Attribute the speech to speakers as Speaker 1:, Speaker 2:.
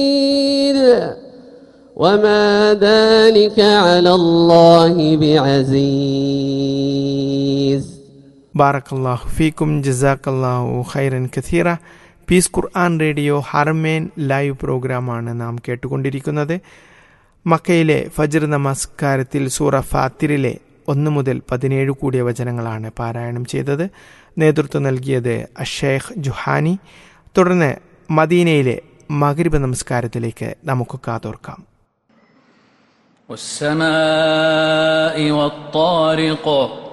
Speaker 1: وما ذلك على الله بعزيز
Speaker 2: ബാറക്കല്ലാഹു ഫീക്കും ജസാക്കല്ലാഹു ഖൈറൻ കഥീറ പീസ് ഖുർആൻ റേഡിയോ ഹർമേൻ ലൈവ് പ്രോഗ്രാമാണ് നാം കേട്ടുകൊണ്ടിരിക്കുന്നത് മക്കയിലെ ഫജ്ർ നമസ്കാരത്തിൽ സൂറ ഫാത്തിറിലെ ഒന്ന് മുതൽ പതിനേഴ് കൂടിയ വചനങ്ങളാണ് പാരായണം ചെയ്തത് നേതൃത്വം നൽകിയത് അഷേഖ് ജുഹാനി തുടർന്ന് മദീനയിലെ മകരിബ് നമസ്കാരത്തിലേക്ക് നമുക്ക് കാതോർക്കാം
Speaker 3: والسماء والطارق